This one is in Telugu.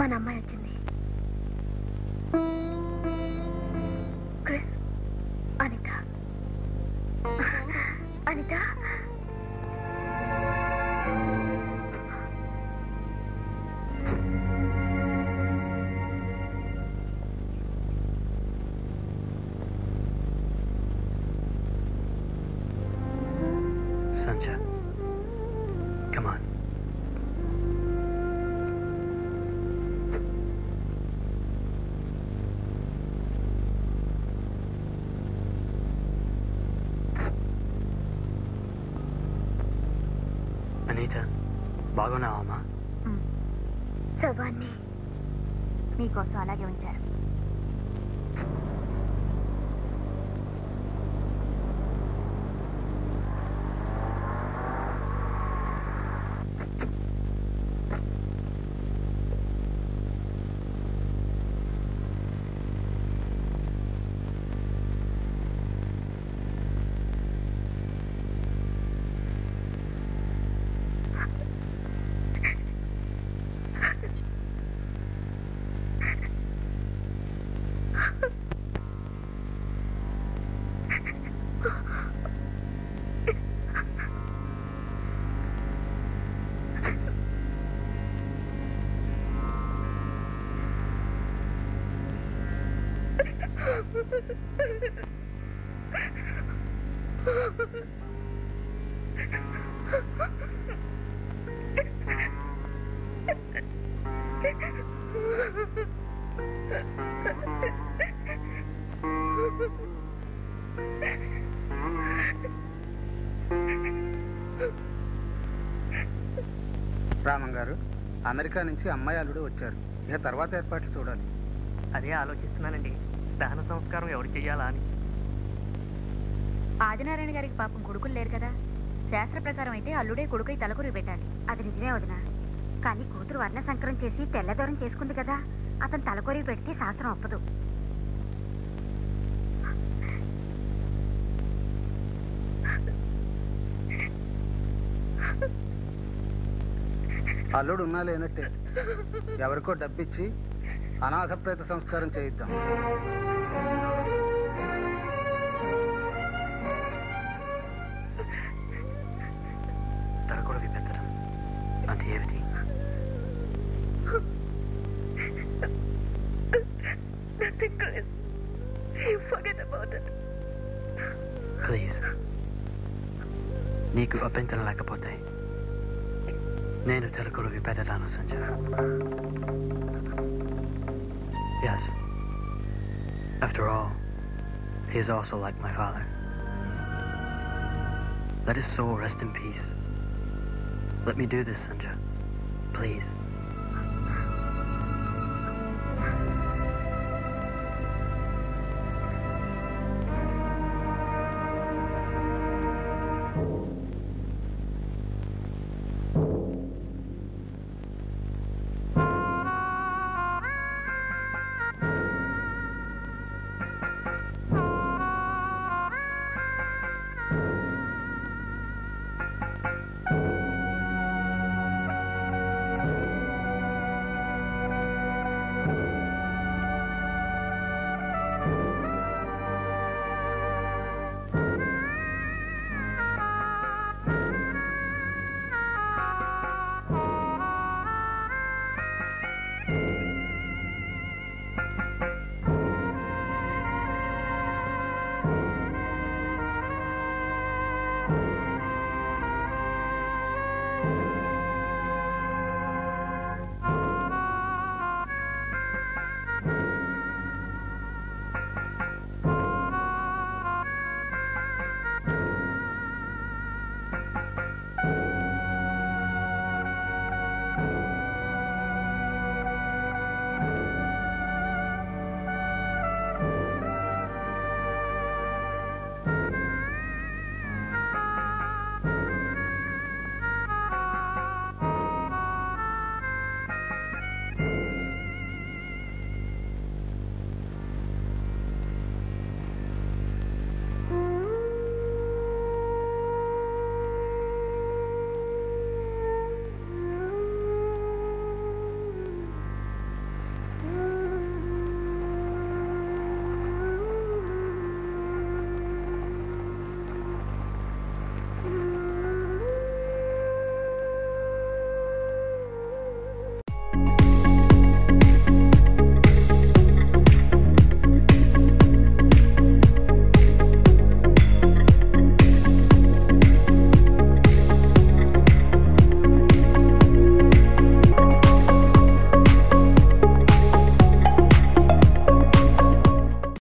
మన అమ్మాయి వచ్చింది క్రిస్ Anitha Anitha Sanja, come on. Anitha బాగున్నావమ్మా శవాన్ని మీకోసం అలాగే ఉంచారు రామం గారు అమెరికా నుంచి అమ్మాయి అల్లుడు వచ్చారు ఇక తర్వాత ఏర్పాట్లు చూడాలి అదే ఆలోచిస్తున్నానండి దహన సంస్కారం ఎవరు చెయ్యాలా అని ఆదినారాయణ గారికి పాపం కొడుకులు లేరు కదా శాస్త్ర ప్రకారం అయితే అల్లుడే కొడుకై తలకొరి పెట్టాలి అది నిజమే వదిన కానీ కూతురు వర్ణ సంకరం చేసి తెల్లదూరం చేసుకుంది కదా అతను తలకొరి పెడితే శాస్త్రం ఒప్పదు అల్లుడు ఉన్నా లేనట్టే ఎవరికో డబ్బిచ్చి అనాథ ప్రేత సంస్కారం చేయిద్దాం తలకొడవి పెట్టడం అది ఏమిటి Nothing, Chris. You forget about it. Please నీకు అభ్యంతరం లేకపోతే నేను తలకొడవి పెట్టడాను Sanja yes after all he is also like my father let his soul rest in peace let me do this Sanja please